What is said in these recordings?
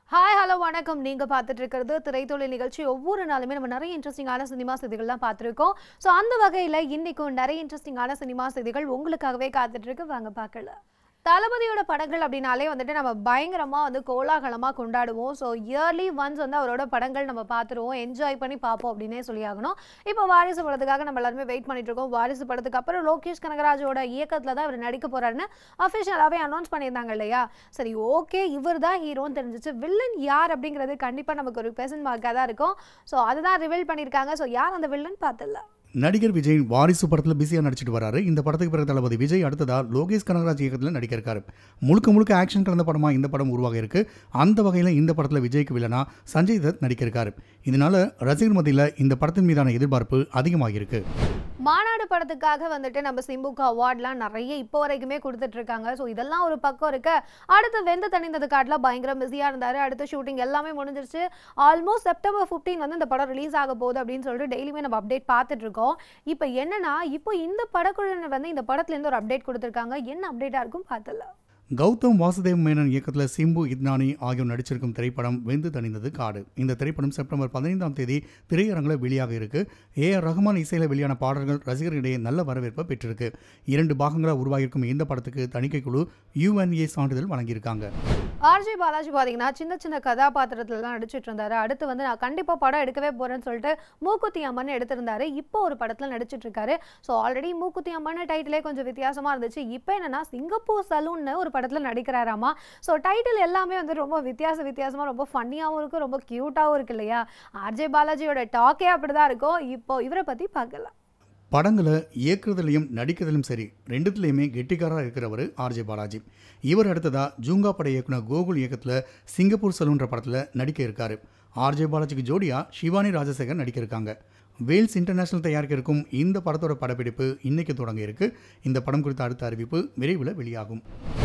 hi hello வணக்கம் நீங்க பார்த்துட்டு இருக்கிறது திரைத்தொழில் நிகழ்ச்சி ஒவ்வொரு நாளுமே நம்ம நிறைய இன்ட்ரெஸ்டிங்கான சினிமா செய்திகள்லாம் பார்த்துருக்கோம் ஸோ அந்த வகையில் இன்னைக்கும் நிறைய இன்ட்ரெஸ்டிங்கான சினிமா செய்திகள் உங்களுக்காகவே காத்துட்டு இருக்கு வாங்க பார்க்கலாம் தளபதியோட படங்கள் அப்படின்னாலே வந்துட்டு நம்ம பயங்கரமா வந்து கோலாகலமா கொண்டாடுவோம் ஸோ இயர்லி ஒன்ஸ் வந்து அவரோட படங்கள் நம்ம பார்த்துருவோம் என்ஜாய் பண்ணி பார்ப்போம் அப்படின்னே சொல்லி ஆகணும் இப்போ வாரிசு படத்துக்காக நம்ம எல்லாருமே வெயிட் பண்ணிட்டு இருக்கோம் வாரிசு படத்துக்கு அப்புறம் லோகேஷ் கனகராஜோட இயக்கத்தில் தான் இவர் நடிக்க போறாருன்னு அஃபிஷியலாகவே அனௌன்ஸ் பண்ணியிருந்தாங்க இல்லையா சரி ஓகே இவர் தான் ஹீரோன்னு தெரிஞ்சிச்சு வில்லன் யார் அப்படிங்கிறது கண்டிப்பாக நமக்கு ஒரு பெர்சன்ட் மார்க்காக தான் இருக்கும் ஸோ அதுதான் ரிவீல் பண்ணியிருக்காங்க ஸோ யார் அந்த வில்லன் பார்த்துடலாம் நடிகர் விஜய் வாரிசு படத்தில் பிஸியாக நடிச்சிட்டு வராரு இந்த படத்துக்கு பிறகு தளபதி விஜய் அடுத்ததா லோகேஷ் கனகராஜ் இயக்கத்தில் நடிக்க இருக்காரு முழுக்க முழுக்க ஆக்ஷன் கலந்த படமா இந்த படம் உருவாக இருக்கு அந்த வகையில் இந்த படத்தில் விஜய்க்கு வில்லனா சஞ்சய் தத் நடிக்க இருக்காரு இதனால ரசிகர் மத்தியில் இந்த படத்தின் மீதான எதிர்பார்ப்பு அதிகமாக இருக்கு மாநாடு படத்துக்காக வந்துட்டு நம்ம சிம்புக்கு அவார்ட்லாம் நிறைய இப்போ வரைக்குமே கொடுத்துட்டு இருக்காங்க ஸோ இதெல்லாம் ஒரு பக்கம் இருக்க அடுத்து வெந்து தணிந்தது காட்டில் பயங்கர பிஸியாக இருந்தார் அடுத்த ஷூட்டிங் எல்லாமே முடிஞ்சிருச்சு ஆல்மோஸ்ட் செப்டம்பர் 15 வந்து இந்த படம் ரிலீஸ் ஆக போகுது அப்படின்னு சொல்லிட்டு டெய்லியுமே நம்ம அப்டேட் பார்த்துட்டு இருக்கோம் இப்போ என்னன்னா இப்போ இந்த படக்குழுவினர் வந்து இந்த படத்துலேருந்து ஒரு அப்டேட் கொடுத்துருக்காங்க என்ன அப்டேட்டாக இருக்கும் பார்த்தல கௌதம் வாசுதேவ் மேனன் இயக்கத்தில் சிம்பு இத்னானி ஆகியோர் நடிச்சிருக்கும் திரைப்படம் வெந்து தணிந்தது காடு இந்த திரைப்படம் செப்டம்பர் பதினைந்தாம் தேதி திரையரங்கில் வெளியாக இருக்கு ஏ ஆர் ரஹ்மான் இசையில் வெளியான பாடல்கள் ரசிகர்களிடையே நல்ல வரவேற்பை பெற்றிருக்கு இரண்டு பாகங்களாக உருவாகியிருக்கும் இந்த படத்துக்கு தணிக்கை குழு யுஎன்ஏ சான்றிதழ் வழங்கியிருக்காங்க ஆர்ஜே பாலாஜி பார்த்தீங்கன்னா சின்ன சின்ன கதாபாத்திரத்துல தான் நடிச்சிட்டு இருந்தாரு அடுத்து வந்து நான் கண்டிப்பாக படம் எடுக்கவே போறேன்னு சொல்லிட்டு மூக்குத்தி அம்மன் எடுத்திருந்தாரு இப்போ ஒரு படத்தில் நடிச்சிட்டு இருக்காரு ஸோ ஆல்ரெடி மூக்குத்தி அம்மன் டைட்டிலே கொஞ்சம் வித்தியாசமா இருந்துச்சு இப்போ என்னன்னா சிங்கப்பூர் சலூன்னு ஒரு படத்தில் நடிக்கிறாராமா ஸோ டைட்டில் எல்லாமே வந்து ரொம்ப வித்தியாச வித்தியாசமா ரொம்ப ஃபன்னியாகவும் இருக்கு ரொம்ப க்யூட்டாகவும் இருக்கு இல்லையா ஆர்ஜே பாலாஜியோட டாக்கே அப்படிதான் இருக்கும் இப்போ இவரை பத்தி பார்க்கலாம் படங்களை இயக்குறதுலையும் நடிக்கிறதுலையும் சரி ரெண்டுத்துலேயுமே கெட்டிக்காராக இருக்கிறவர் ஆர்ஜே பாலாஜி இவர் அடுத்ததா ஜூங்கா பட இயக்குனர் கோகுல் இயக்கத்தில் சிங்கப்பூர் சலூன்ற படத்தில் நடிக்க இருக்காரு ஆர்ஜே பாலாஜிக்கு ஜோடியா சிவானி ராஜசேகர் நடிக்க இருக்காங்க வேல்ஸ் இன்டர்நேஷனல் தயாரிக்க இருக்கும் இந்த படத்தோட படப்பிடிப்பு இன்னைக்கு தொடங்க இருக்கு இந்த படம் குறித்த அடுத்த அறிவிப்பு விரைவில் வெளியாகும்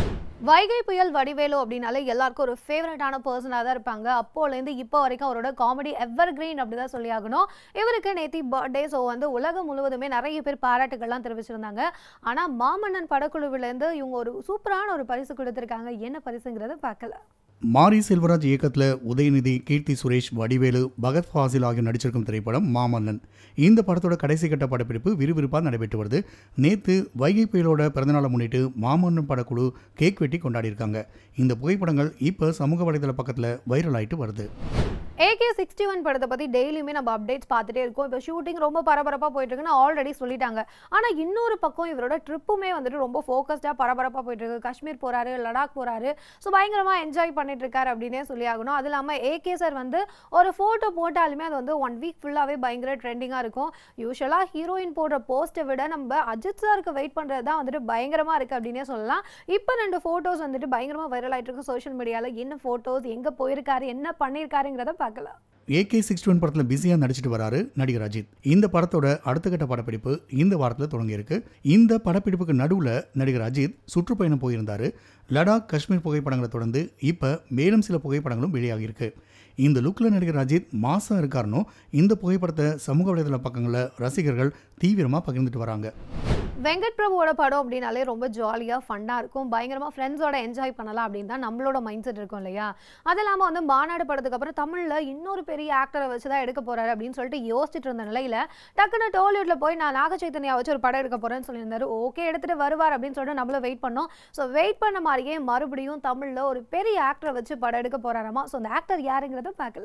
வைகை புயல் வடிவேலு அப்படின்னாலே எல்லாருக்கும் ஒரு ஃபேவரட்டான பர்சனாக தான் இருப்பாங்க அப்போலேருந்து இப்போ வரைக்கும் அவரோட காமெடி எவர் கிரீன் அப்படி தான் சொல்லி ஆகணும் இவருக்கு நேத்தி பர்த்டே ஸோ வந்து உலகம் முழுவதுமே நிறைய பேர் பாராட்டுகள்லாம் தெரிவிச்சிருந்தாங்க ஆனால் மாமன்னன் படக்குழுவிலேருந்து இவங்க ஒரு சூப்பரான ஒரு பரிசு கொடுத்துருக்காங்க என்ன பரிசுங்கிறத பார்க்கல மாரி செல்வராஜ் இயக்கத்தில் உதயநிதி கீர்த்தி சுரேஷ் வடிவேலு பகத் ஃபாசில் ஆகியோர் நடிச்சிருக்கும் திரைப்படம் மாமன்னன் இந்த படத்தோட கடைசி கட்ட படப்பிடிப்பு விறுவிறுப்பாக நடைபெற்று வருது நேற்று வைகை புயலோட பிறந்தநாளை முன்னிட்டு மாமன்னன் படக்குழு கேக் வெட்டி கொண்டாடியிருக்காங்க இந்த புகைப்படங்கள் இப்போ சமூக வலைதள பக்கத்தில் வைரல் ஆயிட்டு வருது ஏகே சிக்ஸ்டி ஒன் படத்தை பற்றி டெய்லியுமே நம்ம அப்டேட்ஸ் பார்த்துட்டே இருக்கோம் இப்போ ஷூட்டிங் ரொம்ப பரபரப்பாக போயிட்டு இருக்குன்னு ஆல்ரெடி சொல்லிட்டாங்க ஆனால் இன்னொரு பக்கம் இவரோட ட்ரிப்புமே வந்துட்டு ரொம்ப ஃபோக்கஸ்டாக பரபரப்பாக போயிட்டு இருக்கு காஷ்மீர் போறாரு லடாக் போறாரு ஸோ பயங்கரமாக என்ஜாய் பண்ணிட்டு இருக்காரு அப்படின்னே சொல்லி ஆகணும் அது இல்லாமல் ஏகே சார் வந்து ஒரு ஃபோட்டோ போட்டாலுமே அது வந்து ஒன் வீக் ஃபுல்லாகவே பயங்கர ட்ரெண்டிங்காக இருக்கும் யூஸ்வலாக ஹீரோயின் போடுற போஸ்ட்டை விட நம்ம அஜித் சாருக்கு வெயிட் பண்ணுறது தான் வந்துட்டு பயங்கரமாக இருக்குது அப்படின்னே சொல்லலாம் இப்போ ரெண்டு ஃபோட்டோஸ் வந்துட்டு பயங்கரமாக வைரல் ஆயிட்டு இருக்கு சோஷியல் மீடியாவில் என்ன ஃபோட்டோஸ் எங்கே போயிருக்காரு என்ன பண்ணியிருக்காருங்கிறத பார்க்கலாம் ஏகே சிக்ஸ்டி ஒன் படத்தில் பிஸியாக நடிச்சிட்டு வராரு நடிகர் அஜித் இந்த படத்தோட அடுத்த கட்ட படப்பிடிப்பு இந்த வாரத்தில் தொடங்கியிருக்கு இந்த படப்பிடிப்புக்கு நடுவில் நடிகர் அஜித் சுற்றுப்பயணம் போயிருந்தாரு லடாக் காஷ்மீர் புகைப்படங்களை தொடர்ந்து இப்போ மேலும் சில புகைப்படங்களும் வெளியாகியிருக்கு இந்த லுக்கில் நடிகர் அஜித் மாசா இருக்காருனோ இந்த புகைப்படத்தை சமூக வலைதள பக்கங்களில் ரசிகர்கள் தீவிரமாக பகிர்ந்துட்டு வராங்க வெங்கட் பிரபுவோட படம் அப்படின்னாலே ரொம்ப ஜாலியாக ஃபன்னாக இருக்கும் பயங்கரமாக ஃப்ரெண்ட்ஸோட என்ஜாய் பண்ணலாம் அப்படின்னு தான் நம்மளோட மைண்ட் செட் இருக்கும் இல்லையா அது இல்லாமல் வந்து மாநாடு படத்துக்கு அப்புறம் தமிழில் இன்னொரு பெரிய ஆக்டரை வச்சு தான் எடுக்க போறாரு அப்படின்னு சொல்லிட்டு யோசிச்சுட்டு இருந்த நிலையில் டக்குன்னு டோலிவுட்ல போய் நான் நாக சைத்தன்யா வச்சு ஒரு படம் எடுக்க போறேன்னு சொல்லியிருந்தாரு ஓகே எடுத்துட்டு வருவார் அப்படின்னு சொல்லிட்டு நம்மளும் வெயிட் பண்ணோம் ஸோ வெயிட் பண்ண மாதிரியே மறுபடியும் தமிழில் ஒரு பெரிய ஆக்டரை வச்சு படம் எடுக்க போறாராமா ஸோ அந்த ஆக்டர் யாருங்கிறத பார்க்கல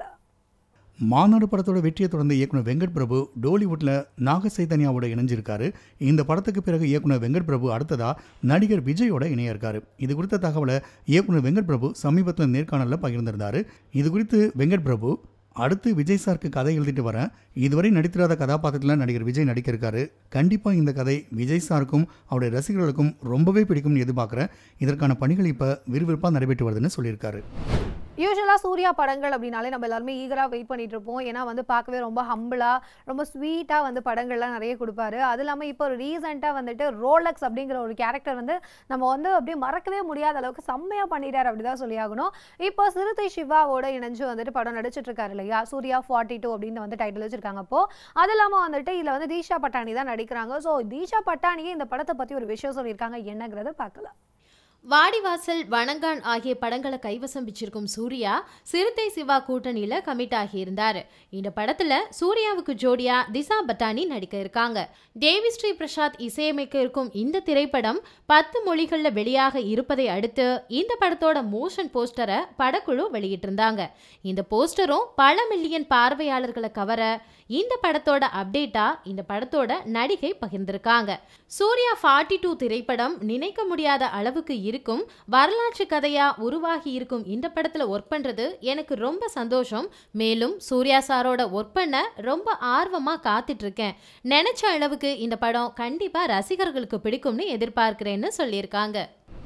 மாநாடு படத்தோட வெற்றியை தொடர்ந்து இயக்குனர் வெங்கட் பிரபு டோலிவுட்ல நாக சைதன்யாவோட இணைஞ்சிருக்காரு இந்த படத்துக்கு பிறகு இயக்குனர் வெங்கட் பிரபு அடுத்ததா நடிகர் விஜயோட இணைய இருக்காரு இது குறித்த தகவலை இயக்குனர் வெங்கட் பிரபு சமீபத்தில் நேர்காணலில் பகிர்ந்திருந்தாரு இது குறித்து வெங்கட் பிரபு அடுத்து விஜய் சாருக்கு கதை எழுதிட்டு வரேன் இதுவரை நடித்திராத கதாபாத்திரத்தில் நடிகர் விஜய் நடிக்க இருக்காரு கண்டிப்பாக இந்த கதை விஜய் சாருக்கும் அவருடைய ரசிகர்களுக்கும் ரொம்பவே பிடிக்கும்னு எதிர்பார்க்குறேன் இதற்கான பணிகள் இப்போ விறுவிறுப்பாக நடைபெற்று வருதுன்னு சொல்லியிருக்காரு யூஸ்வலாக சூர்யா படங்கள் அப்படின்னாலே நம்ம எல்லாருமே ஈகராக வெயிட் பண்ணிட்டு இருப்போம் ஏன்னா வந்து பார்க்கவே ரொம்ப ஹம்பிளாக ரொம்ப ஸ்வீட்டாக வந்து படங்கள்லாம் நிறைய கொடுப்பாரு அது இல்லாமல் இப்போ ரீசெண்டாக வந்துட்டு ரோலக்ஸ் அப்படிங்கிற ஒரு கேரக்டர் வந்து நம்ம வந்து அப்படியே மறக்கவே முடியாத அளவுக்கு செம்மையாக பண்ணிட்டார் அப்படி தான் சொல்லி ஆகணும் இப்போ சிறுத்தை சிவாவோட இணைஞ்சு வந்துட்டு படம் நடிச்சிட்டு இருக்காரு இல்லையா சூர்யா ஃபார்ட்டி டூ அப்படின்னு வந்து டைட்டில் வச்சிருக்காங்க அப்போ அது இல்லாமல் வந்துட்டு இதில் வந்து தீஷா பட்டாணி தான் நடிக்கிறாங்க ஸோ தீஷா பட்டாணியே இந்த படத்தை பற்றி ஒரு விஷயம் சொல்லியிருக்காங்க என்னங்கிறத பார்க்கலாம் வாடிவாசல் வணங்கான் ஆகிய படங்களை கைவசம் வச்சிருக்கும் சூர்யா சிறுத்தை சிவா கூட்டணியில கமிட் ஆகியிருந்தாரு இந்த படத்துல சூர்யாவுக்கு ஜோடியா திசா பட்டானி நடிக்க இருக்காங்க தேவி ஸ்ரீ பிரசாத் இசையமைக்க இருக்கும் இந்த திரைப்படம் பத்து மொழிகள்ல வெளியாக இருப்பதை அடுத்து இந்த படத்தோட மோஷன் போஸ்டரை படக்குழு வெளியிட்டிருந்தாங்க இந்த போஸ்டரும் பல மில்லியன் பார்வையாளர்களை கவர இந்த படத்தோட அப்டேட்டா இந்த படத்தோட நடிகை பகிர்ந்திருக்காங்க சூர்யா ஃபார்ட்டி டூ திரைப்படம் நினைக்க முடியாத அளவுக்கு இருக்கும் வரலாற்று கதையா உருவாகி இருக்கும் இந்த படத்துல ஒர்க் பண்றது எனக்கு ரொம்ப சந்தோஷம் மேலும் சூர்யா சாரோட ஒர்க் பண்ண ரொம்ப ஆர்வமா காத்துட்டு இருக்கேன் நினைச்ச அளவுக்கு இந்த படம் கண்டிப்பா ரசிகர்களுக்கு பிடிக்கும்னு எதிர்பார்க்கிறேன்னு சொல்லியிருக்காங்க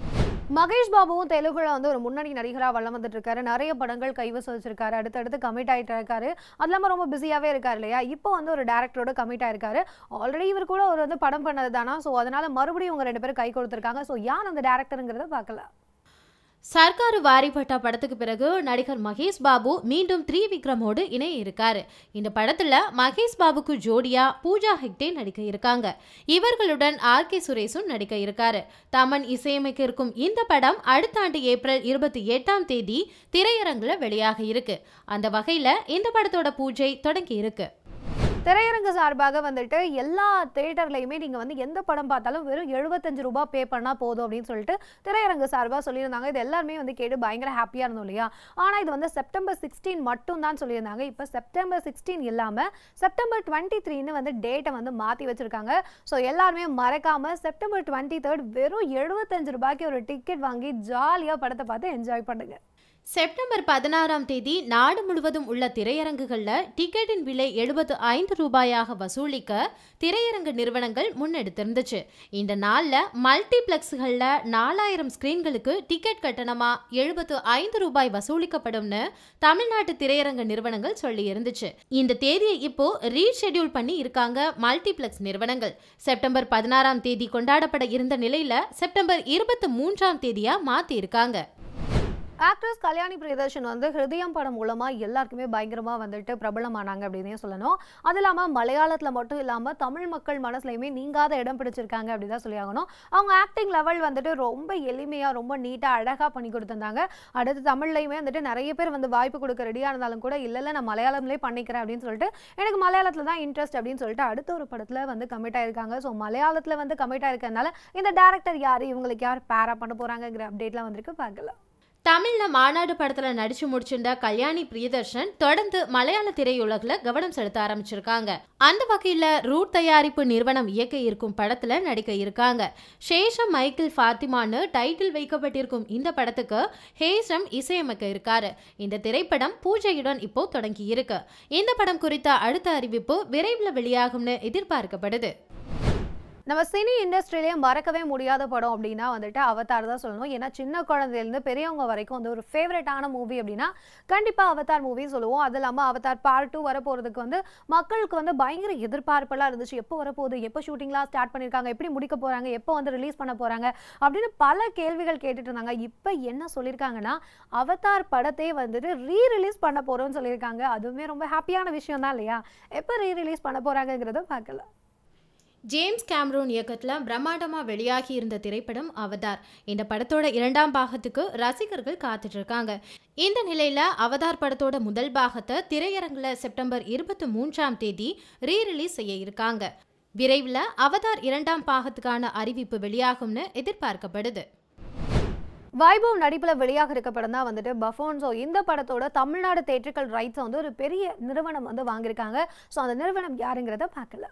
மகேஷ் பாபுவும் தெலுங்குல வந்து ஒரு முன்னணி நடிகராக வளம் வந்துட்டு இருக்காரு நிறைய படங்கள் கைவசம் வச்சிருக்காரு அடுத்தடுத்து கமிட் ஆயிட்டு இருக்காரு அது இல்லாமல் ரொம்ப பிஸியாவே இருக்காரு இல்லையா இப்போ வந்து ஒரு டேரக்டரோட கமிட் ஆயிருக்காரு ஆல்ரெடி இவர் கூட ஒரு வந்து படம் பண்ணது தானா ஸோ அதனால மறுபடியும் இவங்க ரெண்டு பேரும் கை கொடுத்துருக்காங்க ஸோ யார் அந்த டேரக்டருங்கிறத பார்க்கலாம் சர்க்காரு வாரிப்பட்டா படத்துக்கு பிறகு நடிகர் மகேஷ் பாபு மீண்டும் த்ரீ விக்ரமோடு இணைய இருக்காரு இந்த படத்துல மகேஷ் பாபுக்கு ஜோடியா பூஜா ஹெக்டே நடிக்க இருக்காங்க இவர்களுடன் ஆர் கே சுரேஷும் நடிக்க இருக்காரு தமன் இசையமைக்க இருக்கும் இந்த படம் அடுத்த ஆண்டு ஏப்ரல் இருபத்தி எட்டாம் தேதி திரையரங்குல வெளியாக இருக்கு அந்த வகையில இந்த படத்தோட பூஜை தொடங்கி இருக்கு திரையரங்கு சார்பாக வந்துட்டு எல்லா தேட்டர்லையுமே நீங்க வந்து எந்த படம் பார்த்தாலும் வெறும் எழுபத்தஞ்சு ரூபாய் பே பண்ணா போதும் அப்படின்னு சொல்லிட்டு திரையரங்கு சார்பாக சொல்லியிருந்தாங்க இது எல்லாருமே வந்து கேட்டு பயங்கர ஹாப்பியா இருந்தோம் இல்லையா ஆனா இது வந்து செப்டம்பர் சிக்ஸ்டீன் மட்டும் தான் சொல்லியிருந்தாங்க இப்போ செப்டம்பர் சிக்ஸ்டீன் இல்லாம செப்டம்பர் டுவெண்ட்டி த்ரீன்னு வந்து டேட்டை வந்து மாத்தி வச்சிருக்காங்க ஸோ எல்லாருமே மறக்காம செப்டம்பர் டுவெண்ட்டி தேர்ட் வெறும் எழுபத்தஞ்சு ரூபாய்க்கு ஒரு டிக்கெட் வாங்கி ஜாலியா படத்தை பார்த்து என்ஜாய் பண்ணுங்க செப்டம்பர் பதினாறாம் தேதி நாடு முழுவதும் உள்ள திரையரங்குகளில் டிக்கெட்டின் விலை எழுபத்து ஐந்து ரூபாயாக வசூலிக்க திரையரங்கு நிறுவனங்கள் முன்னெடுத்திருந்துச்சு இந்த நாளில் மல்டிப்ளெக்ஸ்களில் நாலாயிரம் ஸ்கிரீன்களுக்கு டிக்கெட் கட்டணமாக எழுபத்து ஐந்து ரூபாய் வசூலிக்கப்படும்னு தமிழ்நாட்டு திரையரங்கு நிறுவனங்கள் சொல்லி இருந்துச்சு இந்த தேதியை இப்போ ரீஷெட்யூல் பண்ணி இருக்காங்க மல்டிப்ளெக்ஸ் நிறுவனங்கள் செப்டம்பர் பதினாறாம் தேதி கொண்டாடப்பட இருந்த நிலையில செப்டம்பர் இருபத்தி மூன்றாம் தேதியா மாத்தி இருக்காங்க ஆக்ட்ரஸ் கல்யாணி பிரியதர்ஷன் வந்து ஹிருதயம் படம் மூலமா எல்லாருக்குமே பயங்கரமா வந்துட்டு பிரபலமானாங்க அப்படின்னே சொல்லணும் அது இல்லாம மலையாளத்துல மட்டும் இல்லாம தமிழ் மக்கள் மனசுலயுமே நீங்காத இடம் பிடிச்சிருக்காங்க அப்படின்னு தான் சொல்லி ஆகணும் அவங்க ஆக்டிங் லெவல் வந்துட்டு ரொம்ப எளிமையா ரொம்ப நீட்டா அழகா பண்ணி கொடுத்திருந்தாங்க அடுத்து தமிழ்லையுமே வந்துட்டு நிறைய பேர் வந்து வாய்ப்பு கொடுக்க ரெடியா இருந்தாலும் கூட இல்ல இல்ல நான் மலையாளம்லேயே பண்ணிக்கிறேன் அப்படின்னு சொல்லிட்டு எனக்கு மலையாளத்துல தான் இன்ட்ரெஸ்ட் அப்படின்னு சொல்லிட்டு அடுத்த ஒரு படத்துல வந்து கமிட் ஆயிருக்காங்க ஸோ மலையாளத்துல வந்து கமிட் ஆயிருக்கறதுனால இந்த டேரக்டர் யாரு இவங்களுக்கு யார் பேரா பண்ண போறாங்கங்கிற அப்டேட்லாம் வந்திருக்கு பார்க்கலாம் தமிழ்ல மாநாடு படத்துல நடிச்சு முடிச்சிருந்த கல்யாணி பிரியதர்ஷன் தொடர்ந்து மலையாள திரையுலகில் கவனம் செலுத்த ஆரம்பிச்சிருக்காங்க அந்த வகையில ரூட் தயாரிப்பு நிறுவனம் இயக்க இருக்கும் படத்துல நடிக்க இருக்காங்க சேஷம் மைக்கேல் ஃபாத்திமான்னு டைட்டில் வைக்கப்பட்டிருக்கும் இந்த படத்துக்கு ஹேஷம் இசையமைக்க இருக்காரு இந்த திரைப்படம் பூஜையுடன் இப்போ தொடங்கி இருக்கு இந்த படம் குறித்த அடுத்த அறிவிப்பு விரைவில் வெளியாகும்னு எதிர்பார்க்கப்படுது நம்ம சினி இண்டஸ்ட்ரியிலே மறக்கவே முடியாத படம் அப்படின்னா வந்துட்டு அவதார் தான் சொல்லணும் ஏன்னா சின்ன குழந்தையிலேருந்து பெரியவங்க வரைக்கும் வந்து ஒரு ஃபேவரட்டான மூவி அப்படின்னா கண்டிப்பாக அவதார் மூவி சொல்லுவோம் அது இல்லாமல் அவதார் பார்ட் டூ வரப்போகிறதுக்கு வந்து மக்களுக்கு வந்து பயங்கர எதிர்பார்ப்பெல்லாம் இருந்துச்சு எப்போ வரப்போகுது எப்போ ஷூட்டிங்லாம் ஸ்டார்ட் பண்ணியிருக்காங்க எப்படி முடிக்க போகிறாங்க எப்போ வந்து ரிலீஸ் பண்ண போகிறாங்க அப்படின்னு பல கேள்விகள் கேட்டுட்டு இருந்தாங்க இப்போ என்ன சொல்லியிருக்காங்கன்னா அவதார் படத்தை வந்துட்டு ரீ ரிலீஸ் பண்ண போகிறோம்னு சொல்லியிருக்காங்க அதுவுமே ரொம்ப ஹாப்பியான விஷயம் தான் இல்லையா எப்போ ரீ ரிலீஸ் பண்ண போகிறாங்கங்கிறத பார்க்கலாம் ஜேம்ஸ் கேம்ரூன் இயக்கத்தில் பிரம்மாண்டமாக வெளியாகி இருந்த திரைப்படம் அவதார் இந்த படத்தோட இரண்டாம் பாகத்துக்கு ரசிகர்கள் காத்துட்டு இருக்காங்க இந்த நிலையில அவதார் படத்தோட முதல் பாகத்தை திரையரங்குல செப்டம்பர் இருபத்தி மூன்றாம் தேதி ரீ ரிலீஸ் செய்ய இருக்காங்க விரைவில் அவதார் இரண்டாம் பாகத்துக்கான அறிவிப்பு வெளியாகும்னு எதிர்பார்க்கப்படுது வைபவ் நடிப்பில் வெளியாக இருக்க படம் தான் வந்துட்டு பஃபோன் ஸோ இந்த படத்தோட தமிழ்நாடு தேட்டர்கள் ரைட்ஸை வந்து ஒரு பெரிய நிறுவனம் வந்து வாங்கியிருக்காங்க ஸோ அந்த நிறுவனம் யாருங்கிறத பார்க்கல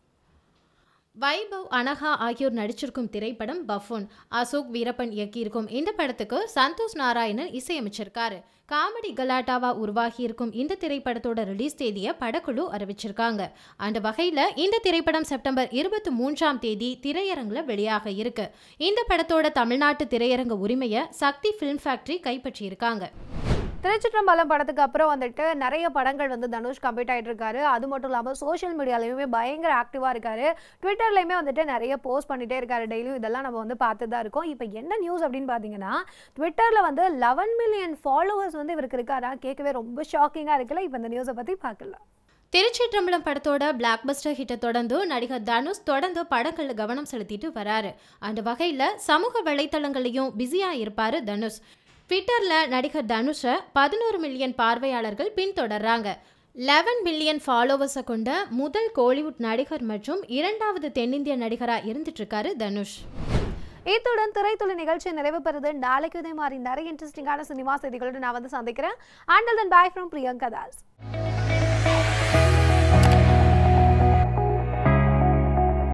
வைபவ் அனகா ஆகியோர் நடிச்சிருக்கும் திரைப்படம் பஃபோன் அசோக் வீரப்பன் இயக்கியிருக்கும் இந்த படத்துக்கு சந்தோஷ் நாராயணன் இசையமைச்சிருக்காரு காமெடி கலாட்டாவா உருவாகி இருக்கும் இந்த திரைப்படத்தோட ரிலீஸ் தேதியை படக்குழு அறிவிச்சிருக்காங்க அந்த வகையில் இந்த திரைப்படம் செப்டம்பர் இருபத்தி மூன்றாம் தேதி திரையரங்குல வெளியாக இருக்கு இந்த படத்தோட தமிழ்நாட்டு திரையரங்க உரிமையை சக்தி ஃபிலிம் ஃபேக்டரி கைப்பற்றியிருக்காங்க திருச்சிற்றம்பலம் படத்துக்கு அப்புறம் வந்துட்டு நிறைய படங்கள் வந்து தனுஷ் கம்ப்ளீட் ஆகிட்டு இருக்காரு அது மட்டும் இல்லாமல் சோஷியல் மீடியாலையுமே பயங்கர ஆக்டிவாக இருக்காரு ட்விட்டர்லையுமே வந்துட்டு நிறைய போஸ்ட் பண்ணிட்டே இருக்காரு டெய்லியும் இதெல்லாம் நம்ம வந்து பார்த்து தான் இருக்கோம் இப்போ என்ன நியூஸ் அப்படின்னு பார்த்தீங்கன்னா ட்விட்டரில் வந்து லெவன் மில்லியன் ஃபாலோவர்ஸ் வந்து இவருக்கு இருக்காரா கேட்கவே ரொம்ப ஷாக்கிங்காக இருக்குல்ல இப்போ இந்த நியூஸை பற்றி பார்க்கலாம் திருச்சிற்றம்பலம் படத்தோட பிளாக் பஸ்டர் ஹிட்டை தொடர்ந்து நடிகர் தனுஷ் தொடர்ந்து படங்கள்ல கவனம் செலுத்திட்டு வராரு அந்த வகையில் சமூக வலைத்தளங்களையும் பிஸியாக இருப்பாரு தனுஷ் ட்விட்டரில் நடிகர் தனுஷை பதினோரு மில்லியன் பார்வையாளர்கள் பின்தொடர்றாங்க லெவன் மில்லியன் ஃபாலோவர்ஸை கொண்ட முதல் கோலிவுட் நடிகர் மற்றும் இரண்டாவது தென்னிந்திய நடிகராக இருந்துட்டு இருக்காரு தனுஷ் இத்துடன் திரைத்துளி நிகழ்ச்சி நிறைவு பெறுது நாளைக்கு இதே மாதிரி நிறைய இன்ட்ரெஸ்டிங்கான சினிமா செய்திகளோடு நான் வந்து சந்திக்கிறேன் until then bye from Priyanka Das